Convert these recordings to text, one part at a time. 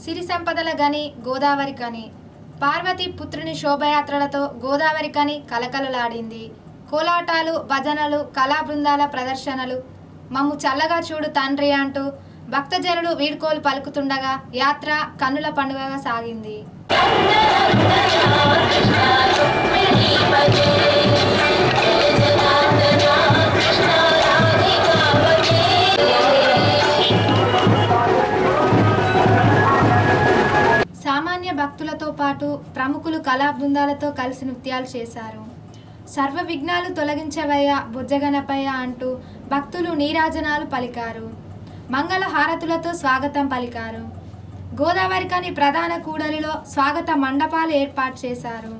సిరి సంపదల గని గోదావరి కని పార్వతి పుత్రుని శోభయాత్రలతో గోదావరి కని కలకలలాడింది కోలాటాలు భజనలు కళా బృందాల ప్రదర్శనలు మమ్ము చల్లగా చూడు తండ్రి అంటూ భక్తజనులు వీడ్కోలు పలుకుతుండగా యాత్ర కన్నుల పండుగగా సాగింది సామాన్య భక్తులతో పాటు ప్రముఖులు కళా బృందాలతో కలిసి నృత్యాలు చేశారు సర్వ విఘ్నాలు తొలగించవయ్యా బుజ్జగనపయ్య అంటూ భక్తులు నీరాజనాలు పలికారు మంగళ హారతులతో స్వాగతం పలికారు గోదావరికని ప్రధాన కూడలిలో స్వాగత మండపాలు ఏర్పాటు చేశారు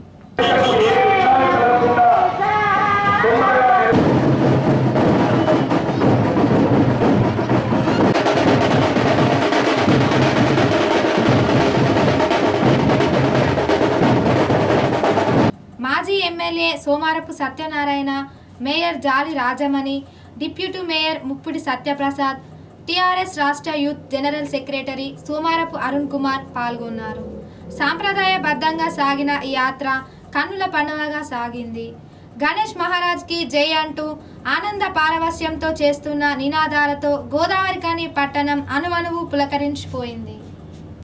మాజీ MLA Somarapu Satyanarayana mayor Jali Rajamani deputy mayor Muppidi Satyaprasad TRS రాష్ట్ర youth general secretary Somarapu Arun Kumar పాల్గొన్నారు సాంప్రదాయబద్ధంగా సాగిన ఈ యాత్ర కన్నుల పండుగగా సాగింది గణేష్ మహారాజ్కి జై అంటూ ఆనంద పారవస్యంతో చేస్తున్న నినాదాలతో గోదావరి కని పట్టణం అణువణువు పులకరించిపోయింది